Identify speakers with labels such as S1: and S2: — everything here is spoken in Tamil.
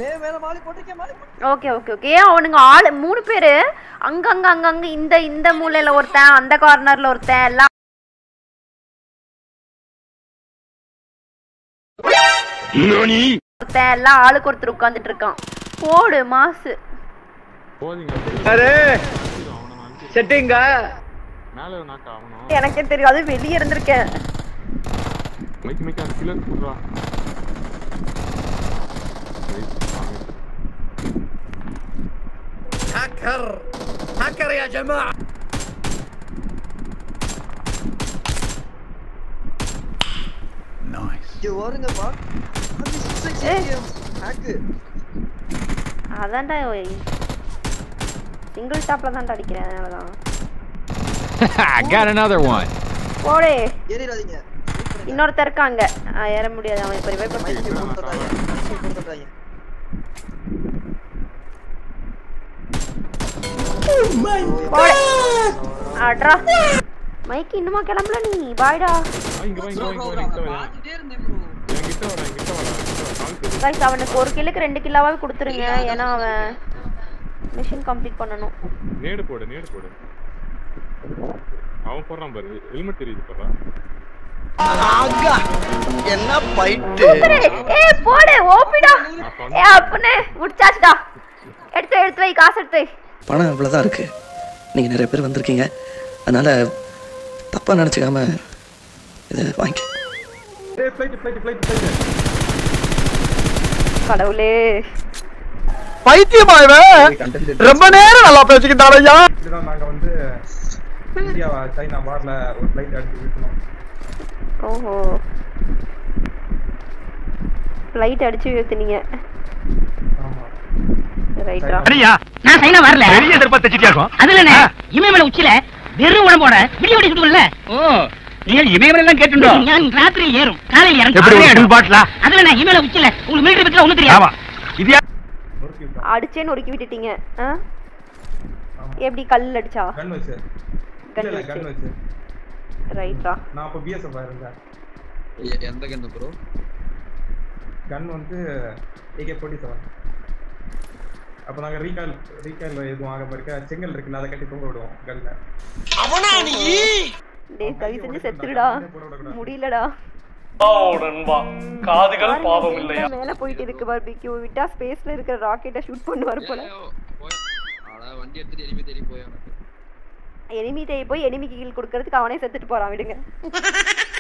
S1: மே மேல மாலி போட்டிருக்கேன் மாலி போட்டு-
S2: ஓகே ஓகே ஓகே அவனுங்க ஆளு மூணு பேரு அங்கங்க அங்கங்க இந்த இந்த மூலையில ஒருத்தன் அந்த கார்னர்ல ஒருத்தன் எல்லாம் ஒருத்தன் எல்லாம் ஆளுக்கு ஒருத்தர் உட்கார்ந்துட்டு இருக்கான் போடு மாசு
S3: போதிங்க
S4: அரே
S3: அவனை நான்
S4: செட்டிங்க
S3: மேலே நாக்க அவனும்
S2: எனக்கே தெரியும் அது வெளியே இருந்திருக்கேன்
S3: மைக்கு மைக்கு அந்த கிலோ போடுறா
S4: هاكر هاكر يا جماعه
S1: இங்க வருங்கப்பா அது six ATM. hack.
S2: அதான்டா சிங்கிள் டாப்ல தான்டா அடிக்கிறேன் அதனாலதான்
S5: I got another one.
S2: போடே
S1: ஏறிடாதீங்க
S2: இன்னொருத்தர் இருக்காங்க ஆ, ஏற முடியாது அவன் இப்ப ரிவைவ் பண்ணி
S1: மைக்கு போட்டு தட்டாங்க மைக்கு போட்டு தட்டாங்க
S2: போடே அட்ரா மைக்கு இன்னுமா கிளம்பல நீ பாய்டா
S3: இங்க வா இங்க வா இங்க வா இங்க வா
S1: பாத்துட்டே இருந்தேன் bro.
S3: என்கிட்ட வாடா என்கிட்ட வாடா என்கிட்ட வா கால் பண்ணு.
S2: கைஸ் அவனுக்கு ஒரு கில்லுக்கு ரெண்டு கில்லாவே கொடுத்துருங்க ஏன்னா அவன் மிஷன் கம்ப்ளீட் பண்ணணும்
S3: நேடு போடு நேடு போடு அவன் போடுறான் பாரு ஹெல்மெட் தெரியுது போடுறான்
S4: என்ன பைட்டு
S2: ஏய் போடு ஓபிடா ஏ அப்பனே முடிச்சாச்சுடா எடுத்து வை, எடுத்து வை காசு எடுத்து வை
S6: பணம் இவ்வளோதான் இருக்கு நீங்கள் நிறைய பேர் வந்திருக்கீங்க அதனால தப்பாக நினச்சிக்காம இதை வாங்கி
S3: ஏய் ஃளைட் ஃளைட் ஃளைட் ஃளைட்
S2: கடவுளே
S4: பைத்தியமா இவன் ரொம்ப நேரம் நல்லா பேசிக்கிட்டான் ஐயா
S7: இப்படிதான் நாங்க வந்து இந்தியா சைனா பார்ல ஒரு ஃபிளைட் அடிச்சு வீட்டணும்
S2: ஓஹோ ஃப்ளைட் அடிச்சு வீழ்த்துனீங்க
S7: ஆமா
S2: ரைட்டா
S8: அப்படியா நான் சைனா வரல பெரிய எதிர்பார்த்து வச்சுட்டே இருக்கும் அதுல இமயமலை உச்சில வெறும் உடம்போட விடிய விடிய சுட்டுவல்ல ஓ நீங்கள் இமயமலை எல்லாம் கேட்டுண்டோ நான் ராத்திரி ஏறும் காலையில இறங்கும் எப்படி எடுத்து பாட்டலா அதுல நான் இமயமலை உச்சில உங்களுக்கு மிலிட்டரி பத்தி ஒண்ணு தெரியாது இது
S7: நொறுக்கி விட்டான்
S2: அடிச்சே நொறுக்கி விட்டுட்டீங்க ஆ எப்படி கல் அடிச்சா
S7: கன் வச்சு
S2: கன்
S7: இல்ல கன்
S2: வச்சு
S7: வச்சு
S2: ரைட்டா
S7: நான் அப்ப பிஎஸ்எஃப் இருந்தேன்
S6: எந்த கண்ணு ப்ரோ
S7: கன் வந்து ஏகே ஃபார்ட்டி செவன் அப்ப நாங்க ரீகால் ரீகால் எதுவும் ஆக இருக்க செங்கல் இருக்குல்ல அதை கட்டி தூங்க விடுவோம் கல்ல
S2: டேய் தயவு செஞ்சு செத்துடுடா முடியலடா
S4: காதுகள்
S2: பாவம் இல்லையா மேல போயிட்டு இருக்கு பார்பிக்யூ விட்டா ஸ்பேஸ்ல இருக்கிற ராக்கெட்டை ஷூட் பண்ணுவார் போல
S6: வண்டி எடுத்துட்டு எலிமே தேடி போய்
S2: எனிமி தேய் போய் எனிமிக்கு கீழ் கொடுக்கறதுக்கு அவனே செத்துட்டு போறான் விடுங்க